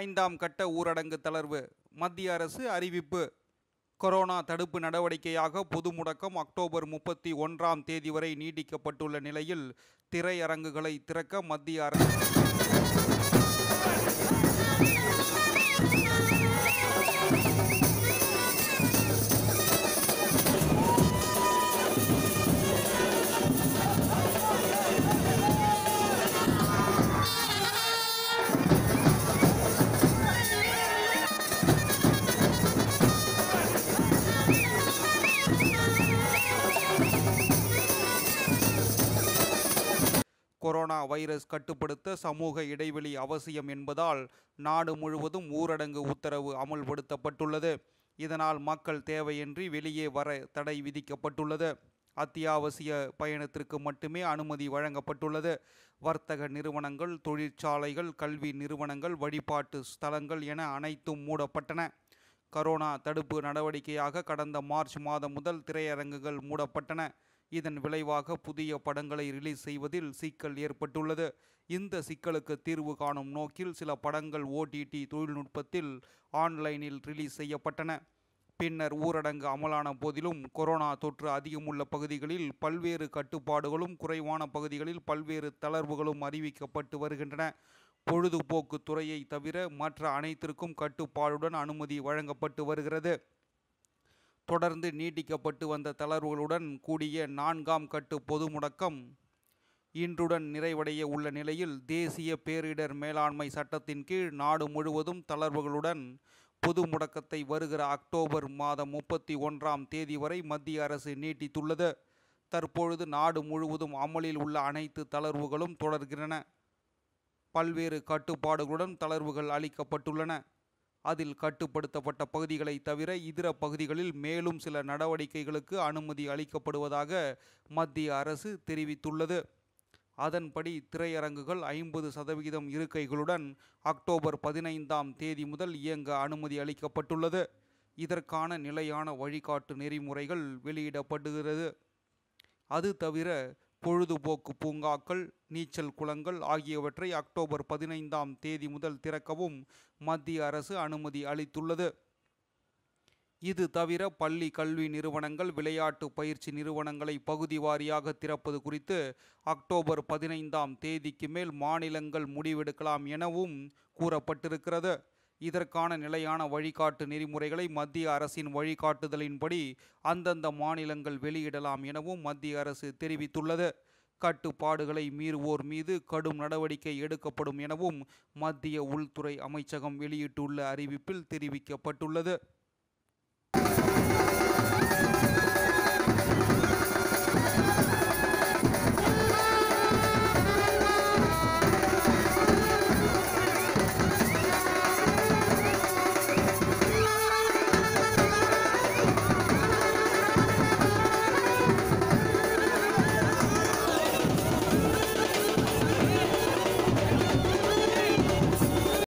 ஐந்தாம் கட்ட ஊரடங்கு தளர்வு மத்திய அரசு அறிவிப்பு கொரோனா தடுப்பு நடவடிக்கையாக பொது முடக்கம் அக்டோபர் முப்பத்தி ஒன்றாம் தேதி வரை நீட்டிக்கப்பட்டுள்ள நிலையில் திரையரங்குகளை திறக்க மத்திய அரசு கொரோனா வைரஸ் கட்டுப்படுத்த சமூக இடைவெளி அவசியம் என்பதால் நாடு முழுவதும் ஊரடங்கு உத்தரவு அமல்படுத்தப்பட்டுள்ளது இதனால் மக்கள் தேவையின்றி வெளியே வர தடை விதிக்கப்பட்டுள்ளது அத்தியாவசிய பயணத்திற்கு மட்டுமே அனுமதி வழங்கப்பட்டுள்ளது வர்த்தக நிறுவனங்கள் தொழிற்சாலைகள் கல்வி நிறுவனங்கள் வழிபாட்டு ஸ்தலங்கள் என அனைத்தும் மூடப்பட்டன கரோனா தடுப்பு நடவடிக்கையாக கடந்த மார்ச் மாதம் முதல் திரையரங்குகள் மூடப்பட்டன இதன் விளைவாக புதிய படங்களை ரிலீஸ் செய்வதில் சிக்கல் ஏற்பட்டுள்ளது இந்த சிக்கலுக்கு தீர்வு காணும் நோக்கில் சில படங்கள் ஓடிடி தொழில்நுட்பத்தில் ஆன்லைனில் ரிலீஸ் செய்யப்பட்டன பின்னர் ஊரடங்கு அமலான போதிலும் கொரோனா தொற்று அதிகமுள்ள பகுதிகளில் பல்வேறு கட்டுப்பாடுகளும் குறைவான பகுதிகளில் பல்வேறு தளர்வுகளும் அறிவிக்கப்பட்டு வருகின்றன பொழுதுபோக்கு துறையை தவிர மற்ற அனைத்திற்கும் கட்டுப்பாடுடன் அனுமதி வழங்கப்பட்டு வருகிறது தொடர்ந்து நீட்டிக்கப்பட்டு வந்த தளர்வுகளுடன் கூடிய நான்காம் கட்டு பொது முடக்கம் இன்றுடன் நிறைவடைய உள்ள நிலையில் தேசிய பேரிடர் மேலாண்மை சட்டத்தின் கீழ் நாடு முழுவதும் தளர்வுகளுடன் பொது முடக்கத்தை வருகிற அக்டோபர் மாதம் முப்பத்தி ஒன்றாம் தேதி வரை மத்திய அரசு நீட்டித்துள்ளது தற்பொழுது நாடு முழுவதும் அமலில் உள்ள அனைத்து தளர்வுகளும் தொடர்கின்றன பல்வேறு கட்டுப்பாடுகளுடன் தளர்வுகள் அளிக்கப்பட்டுள்ளன அதில் கட்டுப்படுத்தப்பட்ட பகுதிகளை தவிர இதர பகுதிகளில் மேலும் சில நடவடிக்கைகளுக்கு அனுமதி அளிக்கப்படுவதாக மத்திய அரசு தெரிவித்துள்ளது அதன்படி திரையரங்குகள் ஐம்பது சதவிகிதம் இருக்கைகளுடன் அக்டோபர் பதினைந்தாம் தேதி முதல் இயங்க அனுமதி அளிக்கப்பட்டுள்ளது இதற்கான நிலையான வழிகாட்டு நெறிமுறைகள் வெளியிடப்படுகிறது அது தவிர பொழுதுபோக்கு பூங்காக்கள் நீச்சல் குளங்கள் ஆகியவற்றை அக்டோபர் பதினைந்தாம் தேதி முதல் திறக்கவும் மத்திய அரசு அனுமதி அளித்துள்ளது இது தவிர பள்ளி கல்வி நிறுவனங்கள் விளையாட்டு பயிற்சி நிறுவனங்களை பகுதி வாரியாக திறப்பது குறித்து அக்டோபர் பதினைந்தாம் தேதிக்கு மேல் மாநிலங்கள் முடிவெடுக்கலாம் எனவும் கூறப்பட்டிருக்கிறது இதற்கான நிலையான வழிகாட்டு நெறிமுறைகளை மத்திய அரசின் வழிகாட்டுதலின்படி அந்தந்த மாநிலங்கள் வெளியிடலாம் எனவும் மத்திய அரசு தெரிவித்துள்ளது கட்டுப்பாடுகளை மீறுவோர் மீது கடும் நடவடிக்கை எடுக்கப்படும் எனவும் மத்திய உள்துறை அமைச்சகம் வெளியிட்டுள்ள அறிவிப்பில் தெரிவிக்கப்பட்டுள்ளது